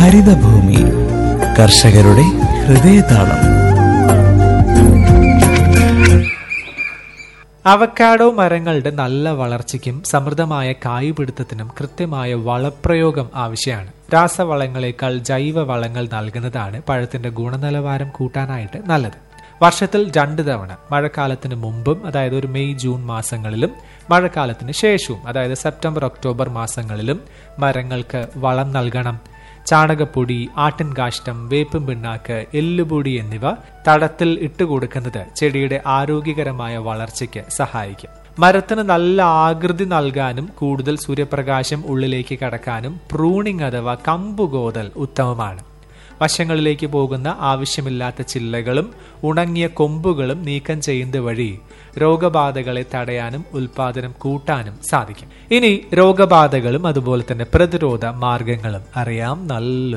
ഹരിതഭൂമി കർഷകരുടെ ഹൃദയതാളം അവക്കാഡോ മരങ്ങളുടെ നല്ല വളർച്ചയ്ക്കും സമൃദ്ധമായ കായ്പിടുത്തത്തിനും കൃത്യമായ വളപ്രയോഗം ആവശ്യമാണ് രാസവളങ്ങളെക്കാൾ ജൈവ വളങ്ങൾ നൽകുന്നതാണ് പഴത്തിന്റെ ഗുണനിലവാരം കൂട്ടാനായിട്ട് നല്ലത് വർഷത്തിൽ രണ്ട് തവണ മഴക്കാലത്തിന് മുമ്പും അതായത് ഒരു മെയ് ജൂൺ മാസങ്ങളിലും മഴക്കാലത്തിന് ശേഷവും അതായത് സെപ്റ്റംബർ ഒക്ടോബർ മാസങ്ങളിലും മരങ്ങൾക്ക് വളം നൽകണം ചാണകപ്പൊടി ആട്ടിൻകാഷ്ടം വേപ്പും പിണ്ണാക്ക് എല്ലുപൊടി എന്നിവ തടത്തിൽ ഇട്ടുകൊടുക്കുന്നത് ചെടിയുടെ ആരോഗ്യകരമായ വളർച്ചയ്ക്ക് സഹായിക്കും മരത്തിന് നല്ല ആകൃതി നൽകാനും കൂടുതൽ സൂര്യപ്രകാശം ഉള്ളിലേക്ക് കടക്കാനും പ്രൂണിംഗ് അഥവാ കമ്പുകോതൽ ഉത്തമമാണ് വശങ്ങളിലേക്ക് പോകുന്ന ആവശ്യമില്ലാത്ത ചില്ലകളും ഉണങ്ങിയ കൊമ്പുകളും നീക്കം ചെയ്യുന്നത് വഴി രോഗബാധകളെ തടയാനും ഉൽപാദനം കൂട്ടാനും സാധിക്കും ഇനി രോഗബാധകളും അതുപോലെ തന്നെ പ്രതിരോധ മാർഗങ്ങളും അറിയാം നല്ലൊരു